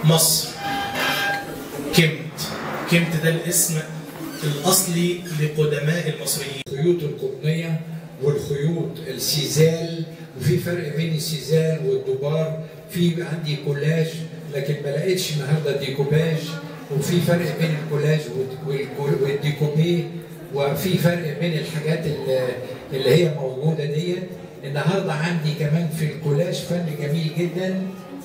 مصر كمت كمت ده الاسم الأصلي لقدماء المصريين الخيوط القطنية والخيوط السيزال وفي فرق بين السيزال والدبار في عندي كولاج لكن ما لقيتش النهارده ديكوباج وفي فرق بين الكولاج والكو- والديكوبيه وفي فرق بين الحاجات اللي- اللي هي موجوده ديت النهارده عندي كمان في الكولاج فن جميل جدا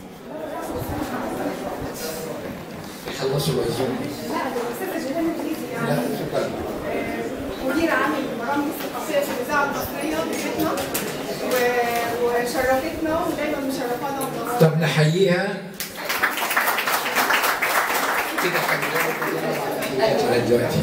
خلصوا العزومه لا ده الاستاذه جيهان الانجليزي لا يعني شكرا مدير عام البرامج الثقافيه في الاذاعه المصريه ضيفتنا و- وشرفتنا ودايما مشرفانا ومنورانا طب نحييها كده حاجة دلوقتي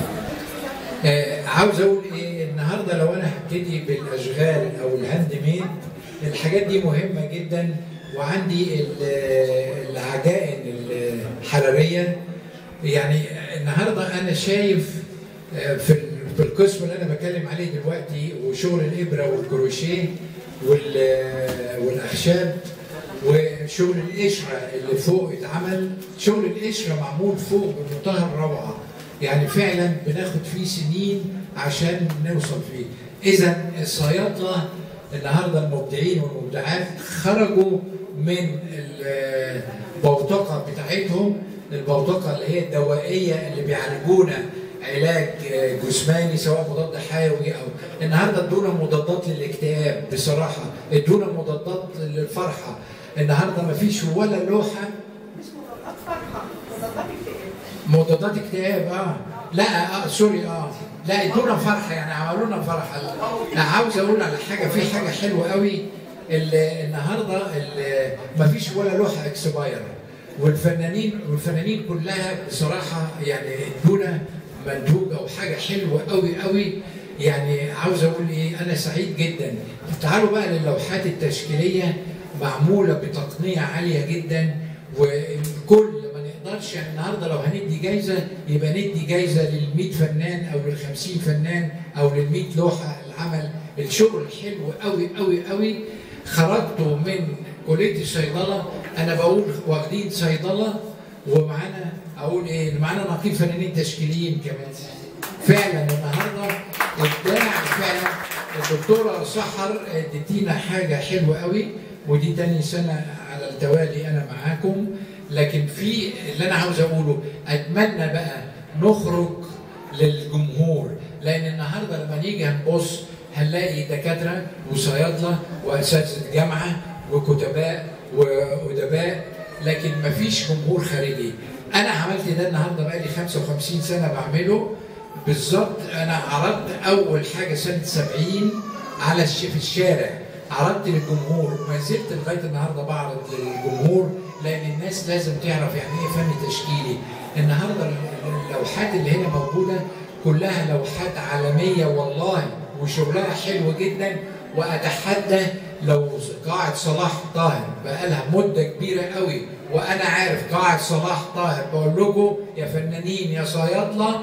آه عاوز اقول ايه النهارده لو انا هبتدي بالاشغال او الهاند ميد الحاجات دي مهمه جدا وعندي ال- العجائن الحراريه يعني النهارده انا شايف آه، في ال- في القسم اللي انا بتكلم عليه دلوقتي وشغل الابره والكروشيه وال- والاخشاب وشغل القشره اللي فوق اتعمل شغل القشره معمول فوق بمنتهى الروعه يعني فعلا بناخد فيه سنين عشان نوصل فيه اذا الصيادله النهارده المبدعين والمبدعات خرجوا من البوتقه بتاعتهم البوتقه اللي هي الدوائيه اللي بيعالجونا علاج جسماني سواء مضاد حيوي او النهارده ادونا مضادات للاكتئاب بصراحه ادونا مضادات للفرحه النهارده ما فيش ولا لوحه مش مضادات فرحه مضادات اكتئاب مضادات اكتئاب اه لا اه سوري اه لا ادونا فرحه يعني عملوا لنا فرحه لا عاوز اقول على حاجه في حاجه حلوه قوي ال- النهارده ما فيش ولا لوحه اكسباير والفنانين والفنانين كلها بصراحه يعني ادونا منتوج او حاجه حلوه قوي قوي يعني عاوز اقول ايه انا سعيد جدا تعالوا بقى للوحات التشكيليه معموله بتقنيه عاليه جدا والكل ما نقدرش يعني النهارده لو هندي جايزه يبقى ندي جايزه لل 100 فنان او لل 50 فنان او لل 100 لوحه العمل الشغل الحلو قوي قوي قوي خرجتوا من كليه الصيدله انا بقول واخدين صيدله ومعانا اقول ايه معانا نقيب فنانين تشكيليين كمان فعلا النهارده ابداع فعلا الدكتوره سحر اديتينا حاجه حلوه قوي ودي تاني سنه على التوالي انا معاكم لكن في اللي انا عاوز اقوله اتمنى بقى نخرج للجمهور لان النهارده لما نيجي هنبص هنلاقي دكاتره وصيادله واساتذه جامعه وكتباء وادباء لكن مفيش جمهور خارجي انا عملت ده النهارده بقالي 55 سنه بعمله بالظبط انا عرضت اول حاجه سنه 70 على الش- في الشارع عرضت للجمهور ما زلت لغايه النهارده بعرض للجمهور لان الناس لازم تعرف يعني ايه فن تشكيلي النهارده ال- اللوحات اللي هنا موجوده كلها لوحات عالميه والله وشغلها حلو جدا واتحدى لو قاعه صلاح طاهر بقالها مده كبيره قوي وانا عارف قاعه صلاح طاهر بقول لكم يا فنانين يا صيادله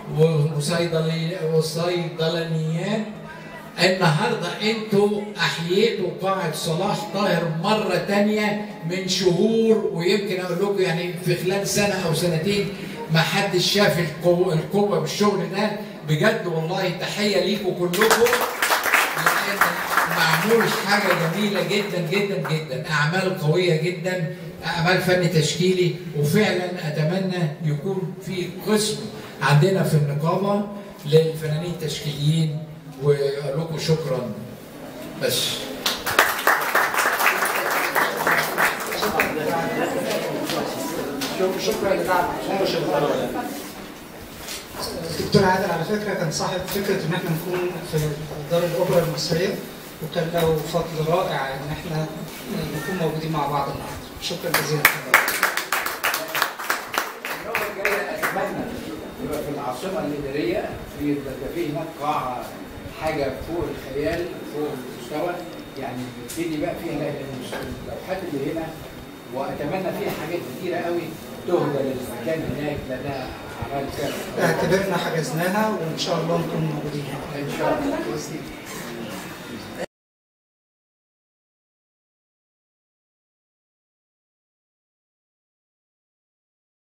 وصيدلي وصيدلانيات النهارده انتوا احييتوا قاعه صلاح طاهر مره تانية من شهور ويمكن اقول لكم يعني في خلال سنه او سنتين ما حدش شاف القوه القوه بالشغل ده بجد والله تحيه ليكم كلكم لان معمول حاجه جميله جدا جدا جدا اعمال قويه جدا اعمال فن تشكيلي وفعلا اتمنى يكون في قسم عندنا في النقابه للفنانين التشكيليين واقول لكم شكرا بس شكرا لدعم الدكتور عادل على فكره كان صاحب فكره ان احنا نكون في دار الاوبرا المصريه وكان له فضل رائع ان احنا نكون موجودين مع بعض النهارده شكرا جزيلا المره الجايه اتمنى يبقى في العاصمه الاداريه في يبقى في هناك قاعه حاجه فوق الخيال فوق المستوى يعني نبتدي بقى فيها لأن اللوحات اللي هنا واتمنى فيها حاجات كتيره قوي تهدى للمكان هناك لانها اعمال فعلا اعتبرنا حجزناها وان شاء الله نكون موجودين هنا ان شاء الله